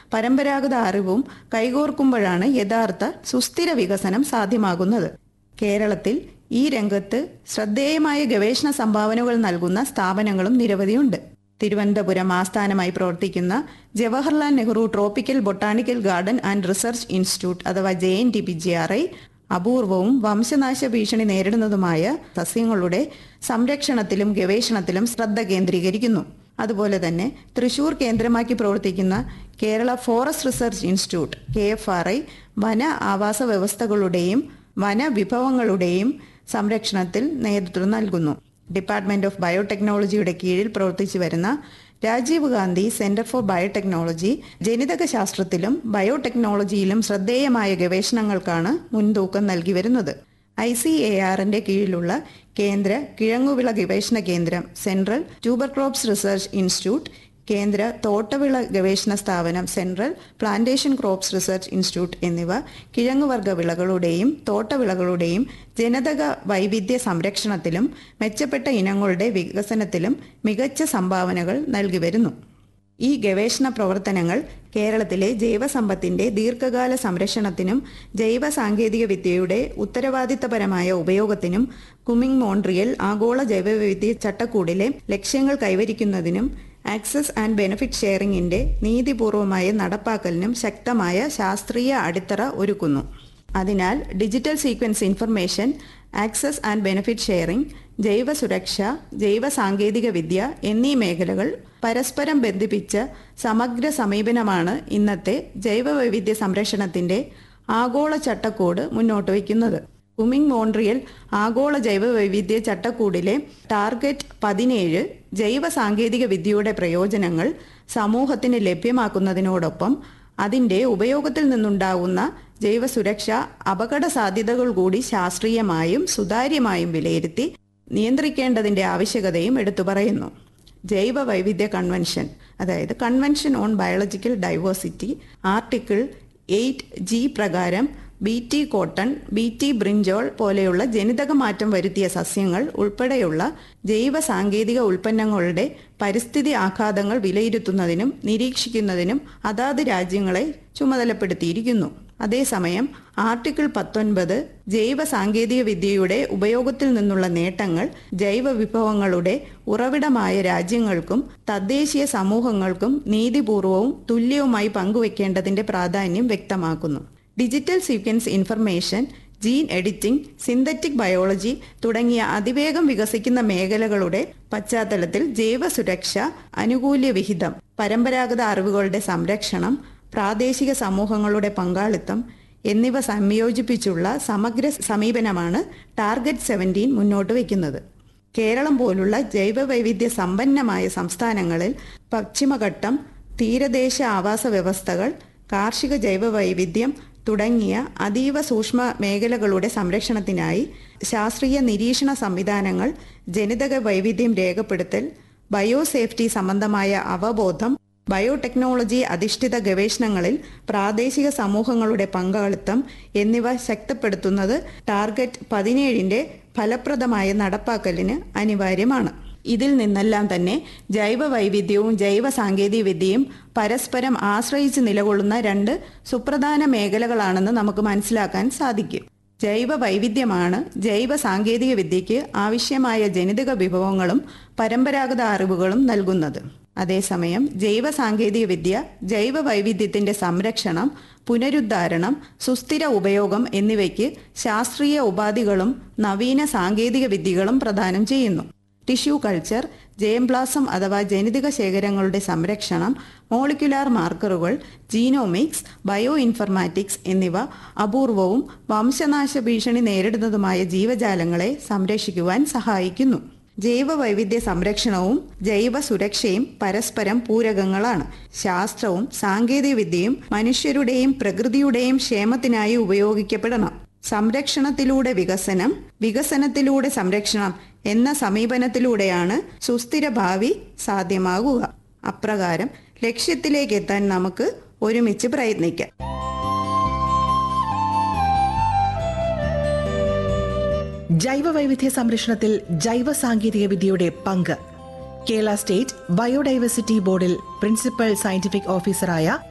പരമ്പരാഗത അറിവും കൈകോർക്കുമ്പോഴാണ് യഥാർത്ഥ സുസ്ഥിര വികസനം സാധ്യമാകുന്നത് കേരളത്തിൽ ഈ രംഗത്ത് ശ്രദ്ധേയമായ ഗവേഷണ സംഭാവനകൾ നൽകുന്ന സ്ഥാപനങ്ങളും നിരവധിയുണ്ട് തിരുവനന്തപുരം ആസ്ഥാനമായി പ്രവർത്തിക്കുന്ന Jawaharlal Nehru Tropical Botanical Garden and Research Institute അഥവാ J N T P G R I അപൂർവവും വംശനാശ ഭീഷണി നേരിടുന്നതുമായ സസ്യങ്ങളുടെ സംരക്ഷണത്തിലും ഗവേഷണത്തിലും ശ്രദ്ധ കേന്ദ്രീകരിക്കുന്നു അതുപോലെ തന്നെ തൃശൂർ കേന്ദ്രമാക്കി പ്രവർത്തിക്കുന്ന Kerala Forest Research Institute K F R I വന ആവാസ വ്യവസ്ഥകളുടെയും വനവിഭവങ്ങളുടെയും സംരക്ഷണത്തിൽ നേതൃത്വം നൽകുന്നു ഡിപ്പാർട്ട്മെന്റ് ഓഫ് ബയോടെക്നോളജിയുടെ കീഴിൽ പ്രവർത്തിച്ചു വരുന്ന Rajiv Gandhi Centre for Biotechnology ജനിതക ശാസ്ത്രത്തിലും ബയോടെക്നോളജിയിലും ശ്രദ്ധേയമായ ഗവേഷണങ്ങൾക്കാണ് മുൻതൂക്കം നൽകി വരുന്നത് ഐ സി എ ആറിന്റെ കീഴിലുള്ള കേന്ദ്ര കിഴങ്ങുവിള ഗവേഷണ കേന്ദ്രം Central Tuber Crops Research Institute കേന്ദ്ര തോട്ടവിള ഗവേഷണ സ്ഥാപനം Central Plantation Crops Research Institute എന്നിവ കിഴങ്ങുവർഗ വിളകളുടെയും തോട്ടവിളകളുടെയും ജനിതക വൈവിധ്യ സംരക്ഷണത്തിലും മെച്ചപ്പെട്ട ഇനങ്ങളുടെ വികസനത്തിലും മികച്ച സംഭാവനകൾ നൽകി വരുന്നു ഈ ഗവേഷണ പ്രവർത്തനങ്ങൾ കേരളത്തിലെ ജൈവസമ്പത്തിന്റെ ദീർഘകാല സംരക്ഷണത്തിനും ജൈവ സാങ്കേതിക വിദ്യയുടെ ഉത്തരവാദിത്തപരമായ ഉപയോഗത്തിനും കുമിങ് മോൺട്രിയൽ ആഗോള ജൈവവൈവിധ്യ ചട്ടക്കൂടിലെ ലക്ഷ്യങ്ങൾ കൈവരിക്കുന്നതിനും ആക്സസ് ആൻഡ് ബെനിഫിറ്റ് ഷെയറിംഗിന്റെ നീതിപൂർവമായ നടപ്പാക്കലിനും ശക്തമായ ശാസ്ത്രീയ അടിത്തറ ഒരുക്കുന്നു അതിനാൽ digital sequence information access and benefit sharing ജൈവ സുരക്ഷ ജൈവ സാങ്കേതിക വിദ്യ എന്നീ മേഖലകൾ പരസ്പരം ബന്ധിപ്പിച്ച സമഗ്ര സമീപനമാണ് ഇന്നത്തെ ജൈവ വൈവിധ്യ സംരക്ഷണത്തിന്റെ ആഗോള ചട്ടക്കൂട് മുന്നോട്ട് വയ്ക്കുന്നത് കുമിങ് മോൺട്രിയൽ ആഗോള ജൈവ വൈവിധ്യ ചട്ടക്കൂടിലെ ടാർഗറ്റ് പതിനേഴ് ജൈവ സാങ്കേതിക വിദ്യയുടെ പ്രയോജനങ്ങൾ സമൂഹത്തിന് ലഭ്യമാക്കുന്നതിനോടൊപ്പം അതിന്റെ ഉപയോഗത്തിൽ നിന്നുണ്ടാകുന്ന ജൈവ സുരക്ഷ അപകട സാധ്യതകൾ കൂടി ശാസ്ത്രീയമായും സുതാര്യമായും വിലയിരുത്തി നിയന്ത്രിക്കേണ്ടതിന്റെ ആവശ്യകതയും എടുത്തു പറയുന്നു ജൈവ വൈവിധ്യ കൺവെൻഷൻ അതായത് Convention on Biological Diversity article eight G പ്രകാരം B T cotton B T brinjal പോലെയുള്ള ജനിതക മാറ്റം വരുത്തിയ സസ്യങ്ങൾ ഉൾപ്പെടെയുള്ള ജൈവ സാങ്കേതിക ഉൽപ്പന്നങ്ങളുടെ പരിസ്ഥിതി ആഘാതങ്ങൾ വിലയിരുത്തുന്നതിനും നിരീക്ഷിക്കുന്നതിനും അതാത് രാജ്യങ്ങളെ ചുമതലപ്പെടുത്തിയിരിക്കുന്നു അതേസമയം ആർട്ടിക്കിൾ പത്തൊൻപത് ജൈവ സാങ്കേതിക വിദ്യയുടെ ഉപയോഗത്തിൽ നിന്നുള്ള നേട്ടങ്ങൾ ജൈവ വിഭവങ്ങളുടെ ഉറവിടമായ രാജ്യങ്ങൾക്കും തദ്ദേശീയ സമൂഹങ്ങൾക്കും നീതിപൂർവവും തുല്യവുമായി പങ്കുവെക്കേണ്ടതിന്റെ പ്രാധാന്യം വ്യക്തമാക്കുന്നു digital sequence information gene editing synthetic biology തുടങ്ങിയ അതിവേഗം വികസിക്കുന്ന മേഖലകളുടെ പശ്ചാത്തലത്തിൽ ജൈവ സുരക്ഷ അനുകൂല്യ വിഹിതം പരമ്പരാഗത അറിവുകളുടെ സംരക്ഷണം പ്രാദേശിക സമൂഹങ്ങളുടെ പങ്കാളിത്തം എന്നിവ സംയോജിപ്പിച്ചുള്ള സമഗ്ര സമീപനമാണ് ടാർഗറ്റ് സെവൻറ്റീൻ മുന്നോട്ട് വയ്ക്കുന്നത് കേരളം പോലുള്ള ജൈവ വൈവിധ്യ സമ്പന്നമായ സംസ്ഥാനങ്ങളിൽ പശ്ചിമഘട്ടം തീരദേശ ആവാസ വ്യവസ്ഥകൾ കാർഷിക ജൈവ വൈവിധ്യം തുടങ്ങിയ അതീവ സൂക്ഷ്മ മേഖലകളുടെ സംരക്ഷണത്തിനായി ശാസ്ത്രീയ നിരീക്ഷണ സംവിധാനങ്ങൾ ജനിതക വൈവിധ്യം രേഖപ്പെടുത്തൽ ബയോസേഫ്റ്റി സംബന്ധമായ അവബോധം ബയോടെക്നോളജി അധിഷ്ഠിത ഗവേഷണങ്ങളിൽ പ്രാദേശിക സമൂഹങ്ങളുടെ പങ്കാളിത്തം എന്നിവ ശക്തിപ്പെടുത്തുന്നത് ടാർഗറ്റ് പതിനേഴിന്റെ ഫലപ്രദമായ നടപ്പാക്കലിന് അനിവാര്യമാണ് ഇതിൽ നിന്നെല്ലാം തന്നെ ജൈവ വൈവിധ്യവും ജൈവ സാങ്കേതിക വിദ്യയും പരസ്പരം ആശ്രയിച്ച് നിലകൊള്ളുന്ന രണ്ട് സുപ്രധാന മേഖലകളാണെന്ന് നമുക്ക് മനസ്സിലാക്കാൻ സാധിക്കും ജൈവ വൈവിധ്യമാണ് ജൈവ സാങ്കേതിക വിദ്യയ്ക്ക് ആവശ്യമായ ജനിതക വിഭവങ്ങളും പരമ്പരാഗത അറിവുകളും നൽകുന്നത് അതേസമയം ജൈവ സാങ്കേതിക വിദ്യ ജൈവ വൈവിധ്യത്തിന്റെ സംരക്ഷണം പുനരുദ്ധാരണം സുസ്ഥിര ഉപയോഗം എന്നിവയ്ക്ക് ശാസ്ത്രീയ ഉപാധികളും നവീന സാങ്കേതിക വിദ്യകളും പ്രദാനം ചെയ്യുന്നു ടിഷ്യൂ കൾച്ചർ ജയംപ്ലാസം അഥവാ ജനിതക ശേഖരങ്ങളുടെ സംരക്ഷണം molecular markers genomics bioinformatics എന്നിവ അപൂർവവും വംശനാശ ഭീഷണി നേരിടുന്നതുമായ ജീവജാലങ്ങളെ സംരക്ഷിക്കുവാൻ സഹായിക്കുന്നു ജൈവ വൈവിധ്യ സംരക്ഷണവും ജൈവ സുരക്ഷയും പരസ്പരം പൂരകങ്ങളാണ് ശാസ്ത്രവും സാങ്കേതിക വിദ്യയും മനുഷ്യരുടെയും പ്രകൃതിയുടെയും ക്ഷേമത്തിനായി ഉപയോഗിക്കപ്പെടണം സംരക്ഷണത്തിലൂടെ വികസനം വികസനത്തിലൂടെ സംരക്ഷണം എന്ന സമീപനത്തിലൂടെയാണ് സുസ്ഥിര ഭാവി സാധ്യമാകുക അപ്രകാരം ലക്ഷ്യത്തിലേക്ക് എത്താൻ നമുക്ക് ഒരുമിച്ച് പ്രയത്നിക്കാം ജൈവ വൈവിധ്യ സംരക്ഷണത്തിൽ ജൈവ സാങ്കേതിക വിദ്യയുടെ പങ്ക് കേരള സ്റ്റേറ്റ് ബയോഡൈവേഴ്സിറ്റി ബോർഡിൽ പ്രിൻസിപ്പൽ സയന്റിഫിക് ഓഫീസറായ